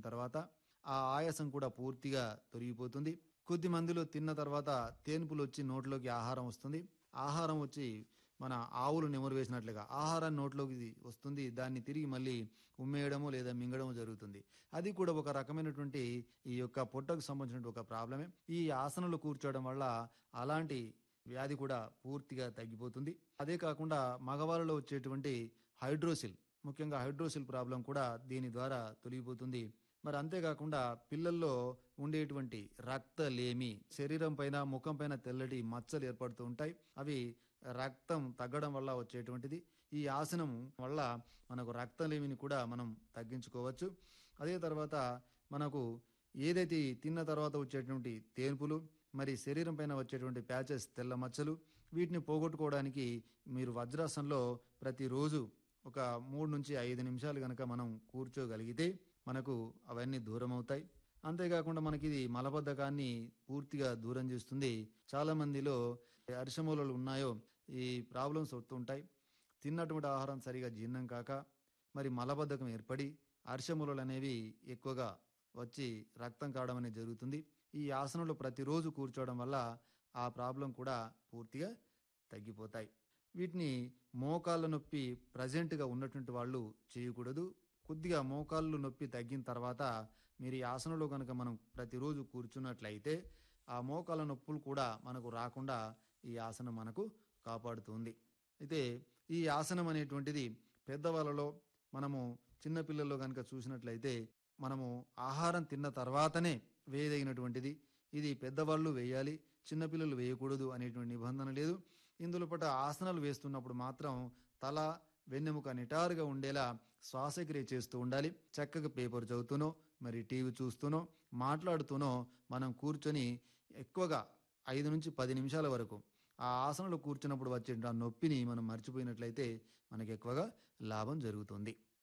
తర్వాత ఆ ఆయాసం కూడా పూర్తిగా తొలగిపోతుంది కొద్ది మందిలో తిన్న తర్వాత తేన్పులు వచ్చి నోట్లోకి ఆహారం వస్తుంది ఆహారం వచ్చి మన ఆవులు నెమరు వేసినట్లుగా ఆహారం నోట్లోకి వస్తుంది దాన్ని తిరిగి మళ్ళీ ఉమ్మేయడము లేదా మింగడము జరుగుతుంది అది కూడా ఒక రకమైనటువంటి ఈ యొక్క పొట్టకు సంబంధించిన ఒక ప్రాబ్లమే ఈ ఆసనంలో కూర్చోవడం వల్ల అలాంటి వ్యాధి కూడా పూర్తిగా తగ్గిపోతుంది అదే కాకుండా మగవాళ్ళలో వచ్చేటువంటి హైడ్రోసిల్ ముఖ్యంగా హైడ్రోసిల్ ప్రాబ్లం కూడా దీని ద్వారా తొలగిపోతుంది మరి అంతేకాకుండా పిల్లల్లో ఉండేటువంటి రక్తలేమి శరీరం పైన ముఖం పైన తెల్లటి మచ్చలు ఏర్పడుతూ ఉంటాయి అవి రక్తం తగ్గడం వల్ల వచ్చేటువంటిది ఈ ఆసనం వల్ల మనకు రక్తలేమిని కూడా మనం తగ్గించుకోవచ్చు అదే తర్వాత మనకు ఏదైతే ఈ తిన్న తర్వాత వచ్చేటువంటి తేన్పులు మరి శరీరం పైన వచ్చేటువంటి ప్యాచెస్ తెల్ల మచ్చలు వీటిని పోగొట్టుకోవడానికి మీరు వజ్రాసనంలో ప్రతిరోజు ఒక మూడు నుంచి ఐదు నిమిషాలు కనుక మనం కూర్చోగలిగితే మనకు అవన్నీ దూరం అవుతాయి అంతేకాకుండా మనకి ఇది మలబద్ధకాన్ని పూర్తిగా దూరం చేస్తుంది చాలా మందిలో అరిసమూలలు ఉన్నాయో ఈ ప్రాబ్లమ్స్ వస్తుంటాయి తిన్నటువంటి ఆహారం సరిగా జీర్ణం కాక మరి మలబద్ధకం ఏర్పడి అరిసమూలలు అనేవి ఎక్కువగా వచ్చి రక్తం కావడం అనేది జరుగుతుంది ఈ ఆసనంలో ప్రతిరోజు కూర్చోవడం వల్ల ఆ ప్రాబ్లం కూడా పూర్తిగా తగ్గిపోతాయి వీటిని మోకాళ్ళ నొప్పి ప్రజెంట్గా ఉన్నటువంటి వాళ్ళు చేయకూడదు కొద్దిగా మోకాళ్ళు నొప్పి తగ్గిన తర్వాత మీరు ఈ ఆసనంలో కనుక మనం ప్రతిరోజు కూర్చున్నట్లయితే ఆ మోకాళ్ళ నొప్పులు కూడా మనకు రాకుండా ఈ ఆసనం మనకు కాపాడుతుంది అయితే ఈ ఆసనం అనేటువంటిది పెద్దవాళ్ళలో మనము చిన్నపిల్లల్లో కనుక చూసినట్లయితే మనము ఆహారం తిన్న తర్వాతనే వేయదగినటువంటిది ఇది పెద్దవాళ్ళు వేయాలి చిన్నపిల్లలు వేయకూడదు అనేటువంటి నిబంధన లేదు ఇందులో పట్ల ఆసనాలు వేస్తున్నప్పుడు మాత్రం తల వెన్నెముక నిటారుగా ఉండేలా శ్వాసక్రియ చేస్తూ ఉండాలి చక్కగా పేపర్ చదువుతూనో మరి టీవీ చూస్తూనో మాట్లాడుతూనో మనం కూర్చొని ఎక్కువగా ఐదు నుంచి పది నిమిషాల వరకు ఆ ఆసనంలో కూర్చున్నప్పుడు వచ్చే ఆ నొప్పిని మనం మర్చిపోయినట్లయితే మనకి ఎక్కువగా లాభం జరుగుతుంది